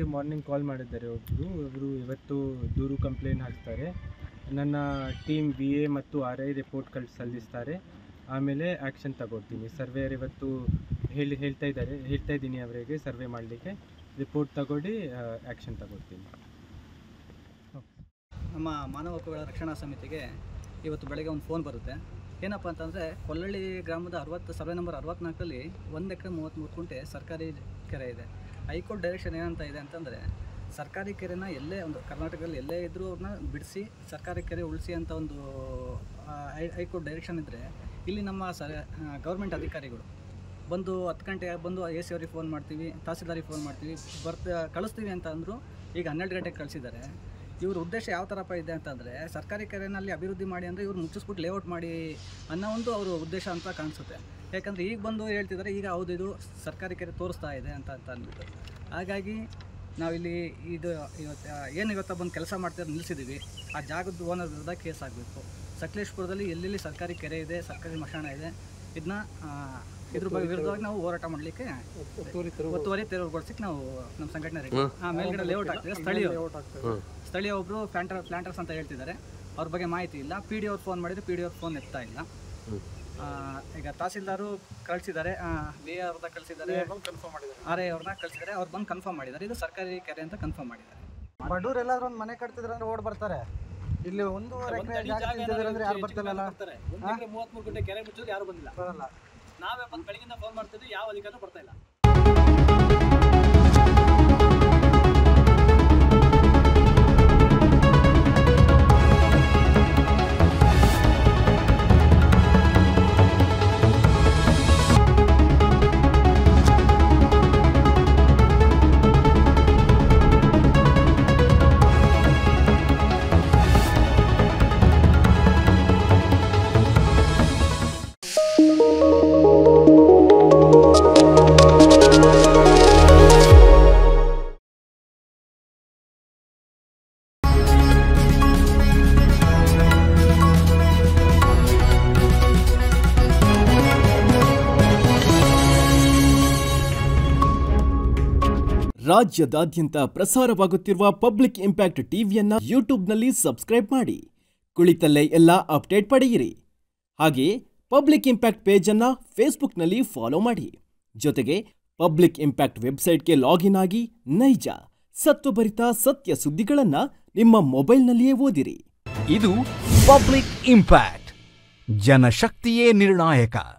morning ಕಾಲ್ ಮಾಡಿದ್ದಾರೆ ಒಬ್ಬರು ಅವರು ಇವತ್ತು ದೂರು ಕಂಪ್ಲೇಂಟ್ ಹಾಕ್ತಾರೆ ನನ್ನ ಟೀಮ್ ಬಿ ಎ ಮತ್ತು ಆರ್ ಐ ರಿಪೋರ್ಟ್ ಕಳಿಸಿ ಸಲ್ಲಿಸ್ತಾರೆ ಆಮೇಲೆ ಆ್ಯಕ್ಷನ್ ತಗೊಳ್ತೀನಿ ಸರ್ವೇಯರ್ ಇವತ್ತು ಹೇಳಿ ಹೇಳ್ತಾ ಇದ್ದಾರೆ ಹೇಳ್ತಾ ಇದ್ದೀನಿ ಅವರಿಗೆ ಸರ್ವೆ ಮಾಡಲಿಕ್ಕೆ ರಿಪೋರ್ಟ್ ತಗೊಂಡು ಆ್ಯಕ್ಷನ್ ತಗೊಳ್ತೀನಿ ನಮ್ಮ ಮಾನವ ಹಕ್ಕುಗಳ ರಕ್ಷಣಾ ಸಮಿತಿಗೆ ಇವತ್ತು ಬೆಳಗ್ಗೆ ಒಂದು ಫೋನ್ ಬರುತ್ತೆ ಏನಪ್ಪ ಅಂತಂದರೆ ಕೊಲ್ಲಳ್ಳಿ ಗ್ರಾಮದ ಅರವತ್ತು ಸರ್ವೆ ನಂಬರ್ ಅರವತ್ನಾಲ್ಕಲ್ಲಿ ಒಂದು ಎಕರೆ ಮೂವತ್ತ್ಮೂರು ಕುಂಟೆ ಸರ್ಕಾರಿ ಕೆರೆ ಇದೆ ಹೈಕೋರ್ಟ್ ಡೈರೆಕ್ಷನ್ ಏನಂತ ಇದೆ ಅಂತಂದರೆ ಸರ್ಕಾರಿ ಕೆರೆನ ಎಲ್ಲೇ ಒಂದು ಕರ್ನಾಟಕದಲ್ಲಿ ಎಲ್ಲೇ ಇದ್ದರೂ ಅವ್ರನ್ನ ಬಿಡಿಸಿ ಸರ್ಕಾರಿ ಕೆರೆ ಉಳಿಸಿ ಅಂತ ಒಂದು ಆ, ಹೈ- ಹೈಕೋರ್ಟ್ ಡೈರೆಕ್ಷನ್ ಇದ್ದರೆ ಇಲ್ಲಿ ನಮ್ಮ ಸರ ಗೌರ್ಮೆಂಟ್ ಅಧಿಕಾರಿಗಳು ಬಂದು ಹತ್ತು ಗಂಟೆ ಬಂದು ಎ ಸಿ ಅವ್ರಿಗೆ ಫೋನ್ ಮಾಡ್ತೀವಿ ತಹಸೀಲ್ದಾರಿಗೆ ಫೋನ್ ಮಾಡ್ತೀವಿ ಬರ್ತ ಕಳಿಸ್ತೀವಿ ಅಂತ ಅಂದರು ಈಗ ಹನ್ನೆರಡು ಗಂಟೆಗೆ ಕಳಿಸಿದ್ದಾರೆ ಇವ್ರ ಉದ್ದೇಶ ಯಾವ ಥರಪ್ಪ ಇದೆ ಅಂತಂದರೆ ಸರ್ಕಾರಿ ಕೆರೆನಲ್ಲಿ ಅಭಿವೃದ್ಧಿ ಮಾಡಿ ಅಂದರೆ ಇವ್ರು ಮುಚ್ಚಿಸ್ಬಿಟ್ಟು ಲೇಔಟ್ ಮಾಡಿ ಅನ್ನೋ ಒಂದು ಅವ್ರ ಉದ್ದೇಶ ಅಂತ ಕಾಣಿಸುತ್ತೆ ಯಾಕಂದರೆ ಈಗ ಬಂದು ಹೇಳ್ತಿದ್ದಾರೆ ಈಗ ಹೌದು ಇದು ಸರ್ಕಾರಿ ಕೆರೆ ತೋರಿಸ್ತಾ ಇದೆ ಅಂತ ಅಂತ ಅಂದ್ಬಿಟ್ಟು ಹಾಗಾಗಿ ನಾವಿಲ್ಲಿ ಇದು ಇವತ್ತು ಏನು ಇವತ್ತು ಬಂದು ಕೆಲಸ ಮಾಡ್ತಿರೋದು ನಿಲ್ಲಿಸಿದ್ದೀವಿ ಆ ಜಾಗದ ಓನರ್ ವಿರುದ್ಧ ಕೇಸ್ ಆಗಬೇಕು ಸಕಲೇಶ್ಪುರದಲ್ಲಿ ಎಲ್ಲೆಲ್ಲಿ ಸರ್ಕಾರಿ ಕೆರೆ ಇದೆ ಸರ್ಕಾರಿ ಮಶಾಣ ಇದೆ ಇದನ್ನ ಇದ್ರ ಬಗ್ಗೆ ವಿರುದ್ಧವಾಗಿ ನಾವು ಹೋರಾಟ ಮಾಡಲಿಕ್ಕೆ ಒತ್ತುವರಿ ತೆರವುಗೊಳಿಸಕ್ಕೆ ನಾವು ನಮ್ಮ ಸಂಘಟನೆ ರೆಡಿ ಹಾಂ ಮೇಲ್ಗಡೆ ಲೇಔಟ್ ಆಗ್ತಿದೆ ಸ್ಥಳೀಯ ಸ್ಥಳೀಯ ಒಬ್ಬರು ಪ್ಲಾಂಟರ್ ಪ್ಲಾಂಟರ್ಸ್ ಅಂತ ಹೇಳ್ತಿದ್ದಾರೆ ಅವ್ರ ಬಗ್ಗೆ ಮಾಹಿತಿ ಇಲ್ಲ ಪಿ ಡಿ ಅವ್ರು ಫೋನ್ ಮಾಡಿದ್ರೆ ಪಿ ಡಿ ಅವ್ರು ಫೋನ್ ಎತ್ತಾ ಇಲ್ಲ ಆ, ಈಗ ತಹಸೀಲ್ದಾರು ಕಳಿಸಿದ್ದಾರೆ ಬಿ ಎ ಅವ್ರನ್ನ ಕಳಿಸಿದ್ದಾರೆ ಆರ್ ಐ ಅವ್ರನ್ನ ಕಳಿಸಿದ್ದಾರೆ ಅವ್ರು ಬಂದು ಕನ್ಫರ್ಮ್ ಮಾಡಿದ್ದಾರೆ ಇದು ಸರ್ಕಾರಿ ಕೆರೆ ಅಂತ ಕನ್ಫರ್ಮ್ ಮಾಡಿದ್ದಾರೆ ಬಡವ್ರು ಎಲ್ಲಾದ್ರೂ ಒಂದು ಮನೆ ಕಟ್ತಿದ್ರೆ ಅಂದ್ರೆ ಓಡ್ ಬರ್ತಾರೆ ಇಲ್ಲಿ ಒಂದೂವರೆ ಎಕರೆ ಜಾಗ ತಿಂತಿದ್ರೆ ಅಂದ್ರೆ ಯಾರು ಬರ್ತಿಲ್ಲಲ್ಲ ಮೂವತ್ಮೂರು ಗಂಟೆ ಕೆರೆ ಮುಚ್ಚಿದ್ರೆ ಯಾರು ಬಂದಿಲ್ಲ ಬರಲ್ಲ ನಾವೇ ಬಂದು ಬೆಳಗಿಂದ ಫೋನ್ ಮಾಡ್ತಿದ್ವಿ ಯಾವ ಅಧಿಕಾರಿನೂ ಬರ್ತಾ ಇಲ್ಲ ರಾಜ್ಯದಾದ್ಯಂತ ಪ್ರಸಾರವಾಗುತ್ತಿರುವ ಪಬ್ಲಿಕ್ ಇಂಪ್ಯಾಕ್ಟ್ ಟಿವಿಯನ್ನ ಯೂಟ್ಯೂಬ್ನಲ್ಲಿ ಸಬ್ಸ್ಕ್ರೈಬ್ ಮಾಡಿ ಕುಳಿತಲ್ಲೇ ಎಲ್ಲ ಅಪ್ಡೇಟ್ ಪಡೆಯಿರಿ ಹಾಗೆಯೇ ಪಬ್ಲಿಕ್ ಇಂಪ್ಯಾಕ್ಟ್ ಪೇಜನ್ನು ಫೇಸ್ಬುಕ್ನಲ್ಲಿ ಫಾಲೋ ಮಾಡಿ ಜೊತೆಗೆ ಪಬ್ಲಿಕ್ ಇಂಪ್ಯಾಕ್ಟ್ ವೆಬ್ಸೈಟ್ಗೆ ಲಾಗಿನ್ ಆಗಿ ನೈಜ ಸತ್ವಭರಿತ ಸತ್ಯ ಸುದ್ದಿಗಳನ್ನು ನಿಮ್ಮ ಮೊಬೈಲ್ನಲ್ಲಿಯೇ ಓದಿರಿ ಇದು ಪಬ್ಲಿಕ್ ಇಂಪ್ಯಾಕ್ಟ್ ಜನಶಕ್ತಿಯೇ ನಿರ್ಣಾಯಕ